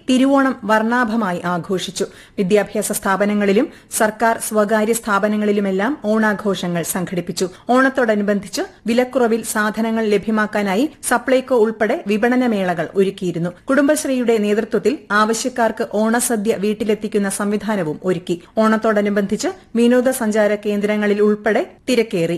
തിരുവോണം വർണ്ണാഭമായി ആഘോഷിച്ചു വിദ്യാഭ്യാസ സ്ഥാപനങ്ങളിലും സർക്കാർ സ്വകാര്യ സ്ഥാപനങ്ങളിലുമെല്ലാം ഓണാഘോഷങ്ങൾ സംഘടിപ്പിച്ചു ഓണത്തോടനുബന്ധിച്ച് വിലക്കുറവിൽ സാധനങ്ങൾ ലഭ്യമാക്കാനായി സപ്ലൈകോ ഉൾപ്പെടെ വിപണന മേളകൾ ഒരുക്കിയിരുന്നു കുടുംബശ്രീയുടെ നേതൃത്വത്തിൽ ആവശ്യക്കാർക്ക് ഓണസദ്യ വീട്ടിലെത്തിക്കുന്ന സംവിധാനവും ഒരുക്കി ഓണത്തോടനുബന്ധിച്ച് വിനോദസഞ്ചാര കേന്ദ്രങ്ങളിൽ ഉൾപ്പെടെ തിരക്കേറി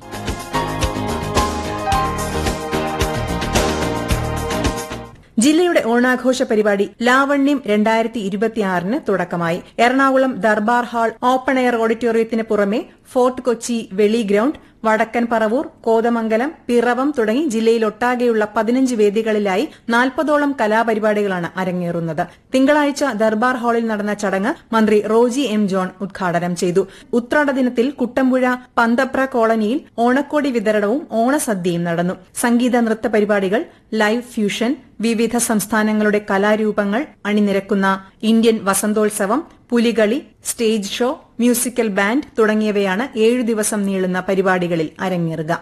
ജില്ലയുടെ ഓണാഘോഷ പരിപാടി ലാവണ്യം രണ്ടായിരത്തി ഇരുപത്തിയാറിന് തുടക്കമായി Ernakulam Durbar hall open air ഓഡിറ്റോറിയത്തിന് പുറമെ ഫോർട്ട് കൊച്ചി വെളി ഗ്രൌണ്ട് വടക്കൻ പറവൂർ കോതമംഗലം പിറവം തുടങ്ങി ജില്ലയിലൊട്ടാകെയുള്ള പതിനഞ്ച് വേദികളിലായി നാൽപ്പതോളം കലാപരിപാടികളാണ് അരങ്ങേറുന്നത് തിങ്കളാഴ്ച ദർബാർ ഹാളിൽ നടന്ന ചടങ്ങ് മന്ത്രി റോജി എം ജോൺ ഉദ്ഘാടനം ചെയ്തു ഉത്രാട ദിനത്തിൽ കുട്ടമ്പുഴ പന്തപ്ര കോളനിയിൽ ഓണക്കോടി വിതരണവും ഓണസദ്യയും നടന്നു സംഗീത നൃത്ത പരിപാടികൾ ലൈവ് ഫ്യൂഷൻ വിവിധ സംസ്ഥാനങ്ങളുടെ കലാരൂപങ്ങൾ അണിനിരക്കുന്ന ഇന്ത്യൻ വസന്തോത്സവം pulikali stage show musical band തുടങ്ങിയവയാണ് ഏഴു ദിവസം നീളുന്ന പരിപാടികളിൽ അരങ്ങേറുക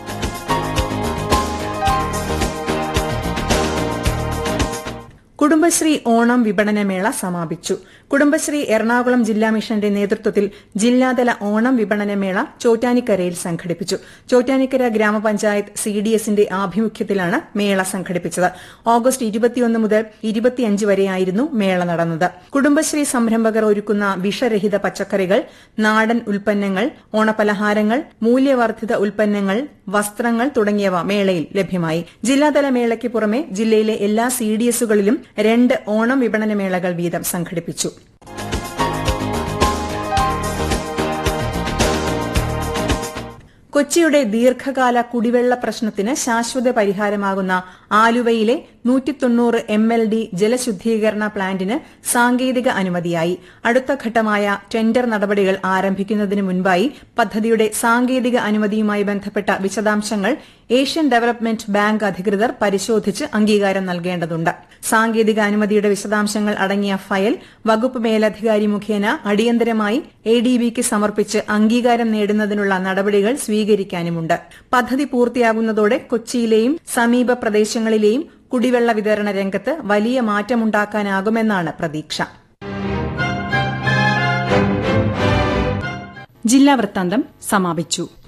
കുടുംബശ്രീ ഓണം വിപണനമേള സമാപിച്ചു കുടുംബശ്രീ എറണാകുളം ജില്ലാ മിഷന്റെ നേതൃത്വത്തിൽ ജില്ലാതല ഓണം വിപണനമേള ചോറ്റാനിക്കരയിൽ സംഘടിപ്പിച്ചു ചോറ്റാനിക്കര ഗ്രാമപഞ്ചായത്ത് സി ഡി എസിന്റെ ആഭിമുഖ്യത്തിലാണ് മേള സംഘടിപ്പിച്ചത് ഓഗസ്റ്റ് ഇരുപത്തിയൊന്ന് മുതൽ ഇരുപത്തിയഞ്ച് വരെയായിരുന്നു മേള നടന്നത് കുടുംബശ്രീ സംരംഭകർ ഒരുക്കുന്ന വിഷരഹിത പച്ചക്കറികൾ നാടൻ ഉൽപ്പന്നങ്ങൾ ഓണപലഹാരങ്ങൾ മൂല്യവർദ്ധിത ഉൽപ്പന്നങ്ങൾ വസ്ത്രങ്ങൾ തുടങ്ങിയവ മേളയിൽ ലഭ്യമായി ജില്ലാതല മേളയ്ക്ക് പുറമെ ജില്ലയിലെ എല്ലാ സി ഡി എസുകളിലും രണ്ട് ഓണം വിപണനമേളകൾ വീതം സംഘടിപ്പിച്ചു കൊച്ചിയുടെ ദീർഘകാല കുടിവെള്ള പ്രശ്നത്തിന് ശാശ്വത പരിഹാരമാകുന്ന ആലുവയിലെ നൂറ്റിത്തൊണ്ണൂറ് എം എൽ ഡി ജലശുദ്ധീകരണ പ്ലാന്റിന് സാങ്കേതിക അനുമതിയായി അടുത്ത ഘട്ടമായ ടെൻഡർ നടപടികൾ ആരംഭിക്കുന്നതിന് മുൻപായി പദ്ധതിയുടെ സാങ്കേതിക അനുമതിയുമായി ബന്ധപ്പെട്ട വിശദാംശങ്ങൾ ഏഷ്യൻ ഡെവലപ്മെന്റ് ബാങ്ക് അധികൃതർ പരിശോധിച്ച് അംഗീകാരം നൽകേണ്ടതുണ്ട് സാങ്കേതിക അനുമതിയുടെ വിശദാംശങ്ങൾ അടങ്ങിയ ഫയൽ വകുപ്പ് മേലധികാരി മുഖേന അടിയന്തരമായി എ ഡി ബിക്ക് സമർപ്പിച്ച് അംഗീകാരം നേടുന്നതിനുള്ള നടപടികൾ സ്വീകരിക്കാനുമുണ്ട് പദ്ധതി പൂർത്തിയാകുന്നതോടെ കൊച്ചിയിലെയും സമീപ പ്രദേശങ്ങളിലെയും കുടിവെള്ള വിതരണ രംഗത്ത് വലിയ മാറ്റമുണ്ടാക്കാനാകുമെന്നാണ് പ്രതീക്ഷ ജില്ലാ വൃത്താന്തം സമാപിച്ചു